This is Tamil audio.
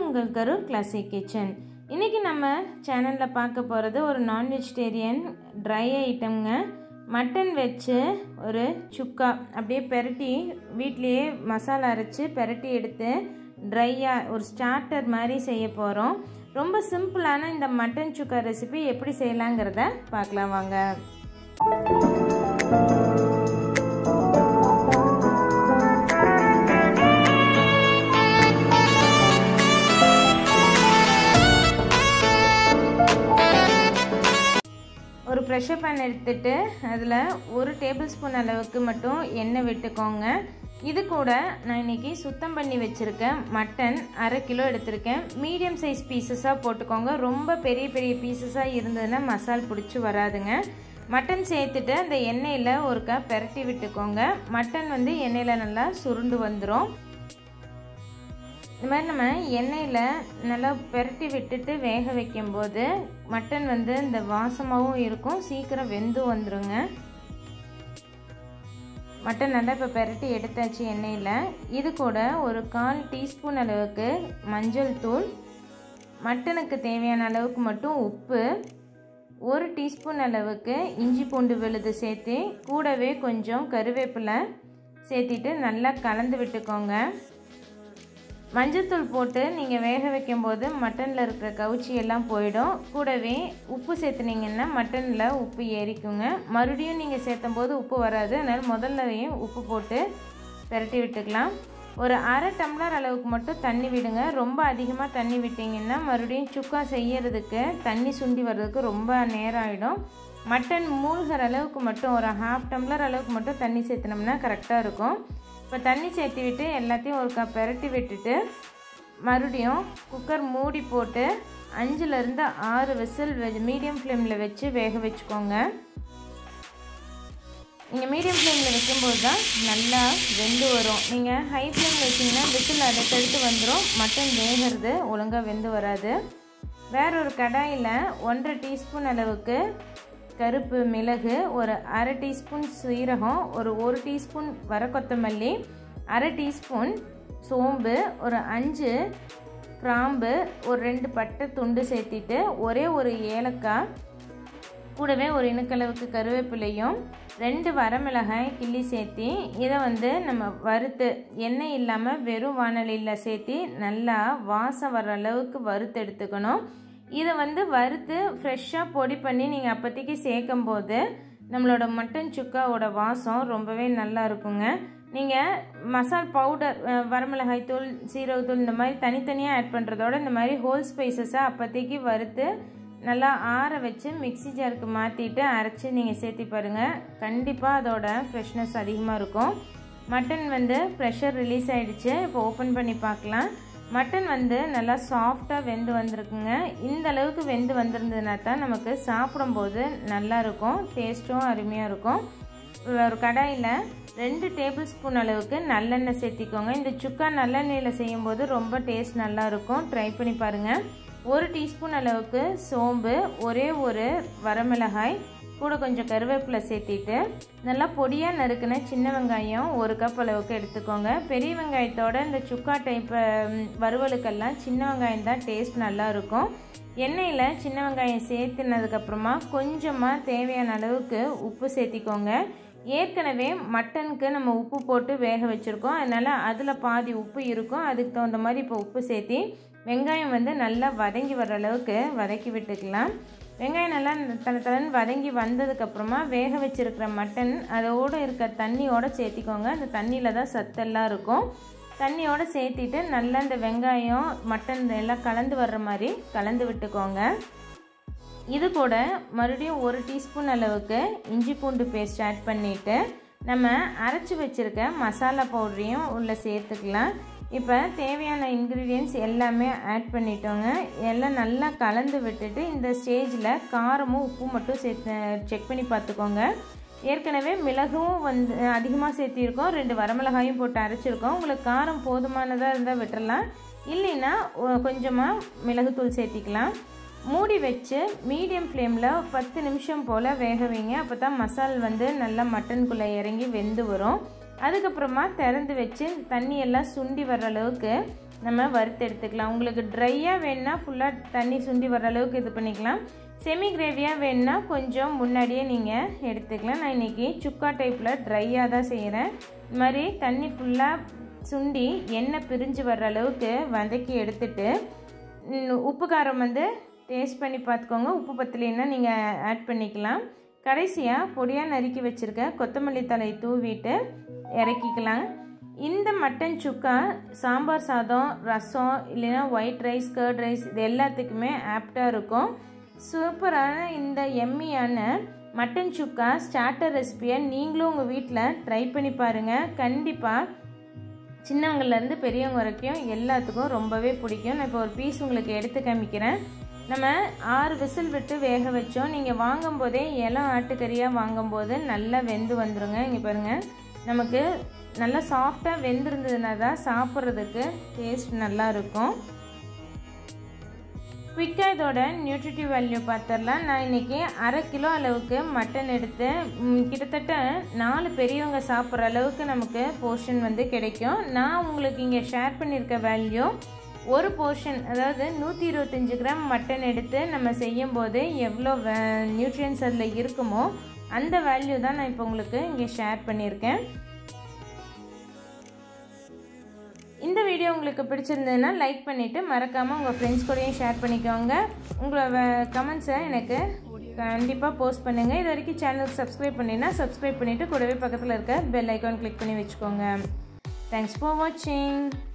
உங்கள் கரூர் கிளாசிக் கிச்சன் இன்றைக்கி நம்ம சேனலில் பார்க்க போகிறது ஒரு நான் வெஜிடேரியன் ட்ரை ஐட்டம்ங்க மட்டன் வச்சு ஒரு சுக்கா அப்படியே பெரட்டி வீட்லேயே மசாலா அரைச்சி பெரட்டி எடுத்து ட்ரையாக ஒரு ஸ்டார்டர் மாதிரி செய்ய போகிறோம் ரொம்ப சிம்பிளான இந்த மட்டன் சுக்கா ரெசிபி எப்படி செய்யலாங்கிறத பார்க்கலாம் வாங்க ஒரு ப்ரெஷர் பேன் எடுத்துட்டு அதில் ஒரு டேபிள் ஸ்பூன் அளவுக்கு மட்டும் எண்ணெய் விட்டுக்கோங்க இது கூட நான் இன்றைக்கி சுத்தம் பண்ணி வச்சுருக்கேன் மட்டன் அரை கிலோ எடுத்திருக்கேன் மீடியம் சைஸ் பீசஸாக போட்டுக்கோங்க ரொம்ப பெரிய பெரிய பீசஸாக இருந்ததுன்னா மசால் பிடிச்சி வராதுங்க மட்டன் சேர்த்துட்டு அந்த எண்ணெயில் ஒரு கப் பெரட்டி விட்டுக்கோங்க மட்டன் வந்து எண்ணெயில் நல்லா சுருண்டு வந்துடும் இந்த மாதிரி நம்ம எண்ணெயில் நல்லா பெரட்டி விட்டுட்டு வேக வைக்கும்போது மட்டன் வந்து இந்த வாசமாகவும் இருக்கும் சீக்கிரம் வெந்து வந்துடுங்க மட்டன் நல்லா இப்போ பெரட்டி எடுத்தாச்சு எண்ணெயில் இது கூட ஒரு கால் டீஸ்பூன் அளவுக்கு மஞ்சள் தூள் மட்டனுக்கு தேவையான அளவுக்கு மட்டும் உப்பு ஒரு டீஸ்பூன் அளவுக்கு இஞ்சி பூண்டு விழுது சேர்த்து கூடவே கொஞ்சம் கருவேப்பிலை சேர்த்திட்டு நல்லா கலந்து விட்டுக்கோங்க மஞ்சத்தூள் போட்டு நீங்கள் வேக வைக்கும்போது மட்டனில் இருக்கிற கவுச்சி எல்லாம் போயிடும் கூடவே உப்பு சேர்த்துனீங்கன்னா மட்டனில் உப்பு ஏறிக்குங்க மறுபடியும் நீங்கள் சேர்த்தும் போது உப்பு வராது அதனால் முதல்லவையும் உப்பு போட்டு பெரட்டி விட்டுக்கலாம் ஒரு அரை டம்ளர் அளவுக்கு மட்டும் தண்ணி விடுங்க ரொம்ப அதிகமாக தண்ணி விட்டிங்கன்னா மறுபடியும் சுக்கா செய்யறதுக்கு தண்ணி சுண்டி வர்றதுக்கு ரொம்ப நேரம் ஆகிடும் மட்டன் மூழ்கிற அளவுக்கு மட்டும் ஒரு ஹாஃப் டம்ளர் அளவுக்கு மட்டும் தண்ணி சேர்த்துனோம்னா கரெக்டாக இருக்கும் இப்போ தண்ணி சேர்த்து விட்டு எல்லாத்தையும் ஒரு கப் பெரட்டி விட்டுட்டு மறுபடியும் குக்கர் மூடி போட்டு அஞ்சுலேருந்து ஆறு விசில் வெ மீடியம் ஃப்ளேமில் வச்சு வேக வச்சுக்கோங்க நீங்கள் மீடியம் ஃப்ளேமில் வைக்கும்போது தான் நல்லா வெந்து வரும் நீங்கள் ஹை ஃப்ளேமில் வச்சிங்கன்னா விசில் அடுத்தடுத்து வந்துடும் மட்டன் வேகிறது ஒழுங்காக வெந்து வராது வேற ஒரு கடாயில் ஒன்றரை டீஸ்பூன் அளவுக்கு கருப்பு மிளகு ஒரு அரை டீஸ்பூன் சீரகம் ஒரு ஒரு டீஸ்பூன் வர கொத்தமல்லி அரை டீஸ்பூன் சோம்பு ஒரு அஞ்சு கிராம்பு ஒரு ரெண்டு பட்டை துண்டு சேர்த்திட்டு ஒரே ஒரு ஏலக்காய் கூடவே ஒரு இணுக்களவுக்கு கருவேப்பிலையும் ரெண்டு வரமிளகாய் கிள்ளி சேர்த்தி இதை வந்து நம்ம வறுத்து எண்ணெய் இல்லாமல் வெறும் வானலியில் சேர்த்தி நல்லா வாசம் வர அளவுக்கு வறுத்து எடுத்துக்கணும் இதை வந்து வறுத்து ஃப்ரெஷ்ஷாக பொடி பண்ணி நீங்கள் அப்போதைக்கு சேர்க்கும் போது நம்மளோட மட்டன் சுக்காவோட வாசம் ரொம்பவே நல்லா இருக்குங்க நீங்கள் மசால் பவுடர் வரமிளகாய் தூள் சீரகத்தூள் இந்த மாதிரி தனித்தனியாக ஆட் பண்ணுறதோட இந்த மாதிரி ஹோல் ஸ்பைசஸை அப்போதைக்கு வறுத்து நல்லா ஆற வச்சு மிக்சி ஜாருக்கு மாற்றிட்டு அரைச்சி நீங்கள் சேர்த்தி பாருங்கள் கண்டிப்பாக அதோட ஃப்ரெஷ்னஸ் அதிகமாக இருக்கும் மட்டன் வந்து ப்ரெஷர் ரிலீஸ் ஆகிடுச்சு இப்போ ஓப்பன் பண்ணி பார்க்கலாம் மட்டன் வந்து நல்லா சாஃப்டாக வெந்து வந்திருக்குங்க இந்த அளவுக்கு வெந்து வந்திருந்ததுனா தான் நமக்கு சாப்பிடும்போது நல்லா இருக்கும் டேஸ்ட்டும் அருமையாக இருக்கும் ஒரு கடாயில் ரெண்டு டேபிள் ஸ்பூன் அளவுக்கு நல்லெண்ணெய் சேர்த்திக்கோங்க இந்த சுக்கா நல்லெண்ணெயில் செய்யும்போது ரொம்ப டேஸ்ட் நல்லாயிருக்கும் ட்ரை பண்ணி பாருங்கள் ஒரு டீஸ்பூன் அளவுக்கு சோம்பு ஒரே ஒரு வரமிளகாய் கூட கொஞ்சம் கருவேப்பிலை சேர்த்திட்டு நல்லா பொடியாக நறுக்கின சின்ன வெங்காயம் ஒரு கப் அளவுக்கு எடுத்துக்கோங்க பெரிய வெங்காயத்தோட இந்த சுக்கா டைப் வறுவலுக்கெல்லாம் சின்ன வெங்காயம் தான் டேஸ்ட் நல்லா இருக்கும் எண்ணெயில் சின்ன வெங்காயம் சேர்த்துனதுக்கப்புறமா கொஞ்சமாக தேவையான அளவுக்கு உப்பு சேர்த்திக்கோங்க ஏற்கனவே மட்டனுக்கு நம்ம உப்பு போட்டு வேக வச்சுருக்கோம் அதனால் அதில் பாதி உப்பு இருக்கும் அதுக்கு தகுந்த மாதிரி இப்போ உப்பு சேர்த்தி வெங்காயம் வந்து நல்லா வதங்கி வர அளவுக்கு வதக்கி விட்டுக்கலாம் வெங்காயம் நல்லா தலை தலைன்னு வதங்கி வந்ததுக்கப்புறமா வேக வச்சுருக்கிற மட்டன் அதோடு இருக்க தண்ணியோடு சேர்த்திக்கோங்க அந்த தண்ணியில் தான் சத்தெல்லாம் இருக்கும் தண்ணியோடு சேர்த்திட்டு நல்லா இந்த வெங்காயம் மட்டன் எல்லாம் கலந்து வர்ற மாதிரி கலந்து விட்டுக்கோங்க இது கூட மறுபடியும் ஒரு டீஸ்பூன் அளவுக்கு இஞ்சி பூண்டு பேஸ்ட் ஆட் பண்ணிவிட்டு நம்ம அரைச்சி வச்சுருக்க மசாலா பவுடரையும் உள்ளே சேர்த்துக்கலாம் இப்போ தேவையான இன்க்ரீடியன்ஸ் எல்லாமே ஆட் பண்ணிட்டோங்க எல்லாம் நல்லா கலந்து விட்டுட்டு இந்த ஸ்டேஜில் காரமும் உப்பு மட்டும் சேர்த்து செக் பண்ணி பார்த்துக்கோங்க ஏற்கனவே மிளகும் வந்து அதிகமாக சேர்த்திருக்கோம் ரெண்டு வரமிளகாயும் போட்டு அரைச்சிருக்கோம் உங்களுக்கு காரம் போதுமானதாக இருந்தால் விட்டுறலாம் இல்லைன்னா கொஞ்சமாக மிளகுத்தூள் சேர்த்திக்கலாம் மூடி வச்சு மீடியம் ஃப்ளேமில் பத்து நிமிஷம் போல் வேக வைங்க அப்போ தான் மசால் வந்து நல்லா மட்டனுக்குள்ளே இறங்கி வெந்து வரும் அதுக்கப்புறமா திறந்து வச்சு தண்ணி எல்லாம் சுண்டி வர்ற அளவுக்கு நம்ம வறுத்து எடுத்துக்கலாம் உங்களுக்கு ட்ரையாக வேணுன்னா ஃபுல்லாக தண்ணி சுண்டி வர அளவுக்கு இது பண்ணிக்கலாம் செமி கிரேவியாக வேணுன்னா கொஞ்சம் முன்னாடியே நீங்கள் எடுத்துக்கலாம் நான் இன்றைக்கி சுக்கா டைப்பில் ட்ரையாக தான் செய்கிறேன் இது மாதிரி தண்ணி ஃபுல்லாக சுண்டி எண்ணெய் பிரிஞ்சு வர்ற அளவுக்கு வதக்கி எடுத்துட்டு உப்பு காரம் வந்து டேஸ்ட் பண்ணி பார்த்துக்கோங்க உப்பு பத்தலைன்னா நீங்கள் ஆட் பண்ணிக்கலாம் கடைசியாக பொடியாக நறுக்கி வச்சுருக்க கொத்தமல்லி தலை தூவிட்டு இறக்கிக்கலாம் இந்த மட்டன் சுக்கா சாம்பார் சாதம் ரசம் இல்லைன்னா ஒயிட் ரைஸ் கர்ட் ரைஸ் இது எல்லாத்துக்குமே ஆப்டாக இருக்கும் சூப்பரான இந்த எம்மியான மட்டன் சுக்கா ஸ்டார்டர் ரெசிபியை நீங்களும் உங்கள் வீட்டில் ட்ரை பண்ணி பாருங்கள் கண்டிப்பாக சின்னவங்கலேருந்து பெரியவங்க வரைக்கும் எல்லாத்துக்கும் ரொம்பவே பிடிக்கும் நான் இப்போ ஒரு பீஸ் உங்களுக்கு எடுத்து காமிக்கிறேன் நம்ம ஆறு விசில் விட்டு வேக வச்சோம் நீங்கள் வாங்கும்போதே இளம் ஆட்டுக்கறியாக வாங்கும்போது நல்லா வெந்து வந்துடுங்க இங்கே பாருங்கள் நமக்கு நல்லா சாஃப்டாக வெந்திருந்ததுனா தான் சாப்பிட்றதுக்கு டேஸ்ட் நல்லா இருக்கும் குயிக்காக இதோட நியூட்ரிட்டிவ் வேல்யூ பார்த்துடலாம் நான் இன்றைக்கி அரை கிலோ அளவுக்கு மட்டன் எடுத்து கிட்டத்தட்ட நாலு பெரியவங்க சாப்பிட்ற அளவுக்கு நமக்கு போர்ஷன் வந்து கிடைக்கும் நான் உங்களுக்கு இங்கே ஷேர் பண்ணியிருக்க வேல்யூ ஒரு போர்ஷன் அதாவது நூற்றி இருபத்தஞ்சி கிராம் மட்டன் எடுத்து நம்ம செய்யும்போது எவ்வளோ வே நியூட்ரியன்ஸ் அதில் இருக்குமோ அந்த வேல்யூ தான் நான் இப்போ உங்களுக்கு இங்கே ஷேர் பண்ணியிருக்கேன் இந்த வீடியோ உங்களுக்கு பிடிச்சிருந்ததுன்னா லைக் பண்ணிவிட்டு மறக்காமல் உங்கள் ஃப்ரெண்ட்ஸ் கூடயும் ஷேர் பண்ணிக்கோங்க உங்களோட கமெண்ட்ஸை எனக்கு கண்டிப்பாக போஸ்ட் பண்ணுங்கள் இது வரைக்கும் சேனலுக்கு சப்ஸ்கிரைப் பண்ணினா சப்ஸ்கிரைப் பண்ணிவிட்டு கூடவே பக்கத்தில் இருக்க பெல் ஐக்கான் கிளிக் பண்ணி வச்சுக்கோங்க தேங்க்ஸ் ஃபார் வாட்சிங்